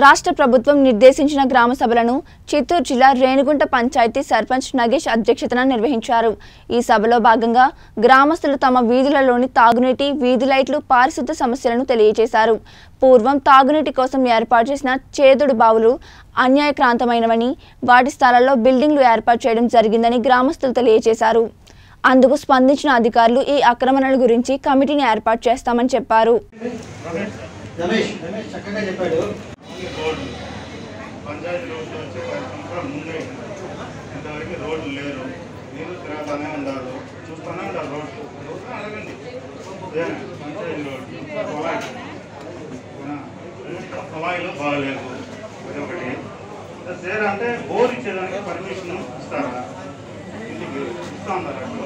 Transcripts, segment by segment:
రాష్ట్ర ప్రభుత్వం నిర్దేశించిన గ్రామ సభలను చిత్తూరు జిల్లా రేణిగుంట పంచాయతీ సర్పంచ్ నగేష్ అధ్యక్షతన నిర్వహించారు ఈ సభలో భాగంగా గ్రామస్తులు తమ వీధులలోని తాగునీటి వీధి లైట్లు పారిశుద్ధ సమస్యలను తెలియజేశారు పూర్వం తాగునీటి కోసం ఏర్పాటు చేసిన చేదుడు బావులు అన్యాయక్రాంతమైనవని వాటి స్థలాల్లో బిల్డింగ్లు ఏర్పాటు చేయడం జరిగిందని గ్రామస్తులు తెలియజేశారు అందుకు స్పందించిన అధికారులు ఈ ఆక్రమణల గురించి కమిటీని ఏర్పాటు చేస్తామని చెప్పారు రమేష్ రమేష్ చక్కగా చెప్పాడు రోడ్లు పంచాయతీ రోడ్లు వచ్చి పది సంవత్సరాల ముందే ఇంతవరకు రోడ్లు లేరు నీళ్ళు తిరగతానే ఉండాలి చూస్తూనే ఉండాలి రోడ్లు రోడ్లు అడగండి ఇదే పంచాయతీ రోడ్లు కుళాయి ఆ, కుళాయిలు బాగలేదు అది ఒకటి ఇంకా సేర అంటే బోర్ ఇచ్చేదానికి పర్మిషన్ ఇస్తారా ఇంటికి ఇస్తా ఉన్నారు అట్లా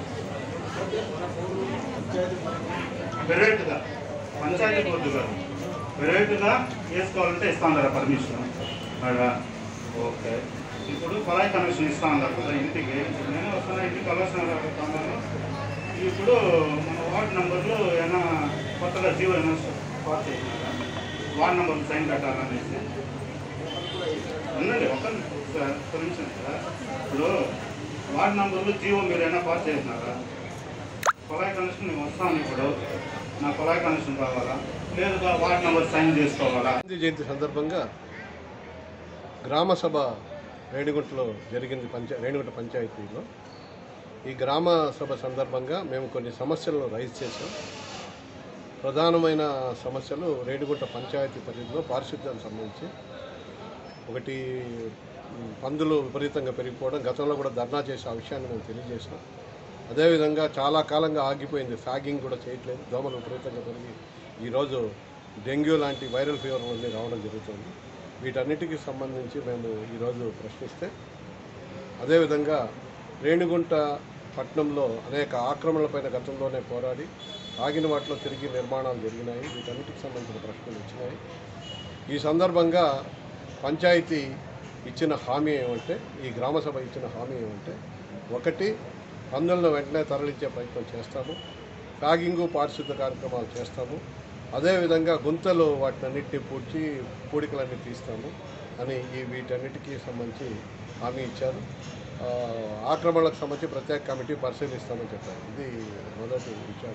వెరైటీగా పంచాయతీ బోర్డు గారు వెరైటీగా వేసుకోవాలంటే ఇస్తా ఉన్నారా పర్మిషన్ మేడం ఓకే ఇప్పుడు కొలాయి కనెక్షన్ ఇస్తా ఉన్నారు కదా ఇంటికి నేను వస్తున్నా ఇంటికి కలవసిన ఇప్పుడు మన వార్డు నెంబర్లు ఏమైనా కొత్తగా జీవో ఏమైనా పాస్ చేసినారా వార్డు నెంబర్లు సైన్ పెట్టాలనేసి ఉందండి ఒక ఒక్క నిమిషం సార్ ఇప్పుడు వార్డు నెంబర్లు జీవో మీరు ఏమైనా పాస్ చేసినారా కొలాయి కనెక్షన్ నేను వస్తాను ఇప్పుడు నా కొలాయి కనెక్షన్ కావాలా లేదుగా వార్డు నెంబర్ సైన్ చేసుకోవాలా గాంధీ జయంతి సందర్భంగా గ్రామ సభ రేణిగుంటలో జరిగింది పంచ రేణిగుంట పంచాయతీలో ఈ గ్రామ సభ సందర్భంగా మేము కొన్ని సమస్యలను రైజ్ చేసాం ప్రధానమైన సమస్యలు రేణిగుంట పంచాయతీ పరిధిలో పారిశుద్ధ్యానికి సంబంధించి ఒకటి ఉమ్, పందులు విపరీతంగా పెరిగిపోవడం గతంలో కూడా ధర్నా చేసే ఆ విషయాన్ని మేము తెలియజేసాం అదేవిధంగా చాలా కాలంగా ఆగిపోయింది ఫ్యాగింగ్ కూడా చేయట్లేదు దోమలు విపరీతంగా పెరిగి ఈరోజు డెంగ్యూ లాంటి వైరల్ ఫీవర్ అన్నీ రావడం జరుగుతుంది వీటన్నిటికీ సంబంధించి మేము ఈరోజు ప్రశ్నిస్తే అదేవిధంగా రేణిగుంట పట్టణంలో అనేక ఆక్రమణలపైన గతంలోనే పోరాడి ఆగిన వాటిలో తిరిగి నిర్మాణాలు జరిగినాయి వీటన్నిటికి సంబంధించిన ప్రశ్నలు వచ్చినాయి ఈ సందర్భంగా పంచాయతీ ఇచ్చిన హామీ ఏమంటే ఈ గ్రామ సభ ఇచ్చిన హామీ ఏమంటే ఒకటి పందులను వెంటనే తరలించే ప్రయత్నం చేస్తాము ప్యాగింగు పారిశుద్ధ కార్యక్రమాలు చేస్తాము అదేవిధంగా గుంతలు వాటినన్నింటినీ పూడ్చి పూడికలన్నీ తీస్తాము అని ఈ వీటన్నిటికీ సంబంధించి హామీ ఇచ్చారు ఆ, ఆక్రమణలకు సంబంధించి ప్రత్యేక కమిటీ పరిశీలిస్తామని చెప్పారు ఇది మొదటి విషయం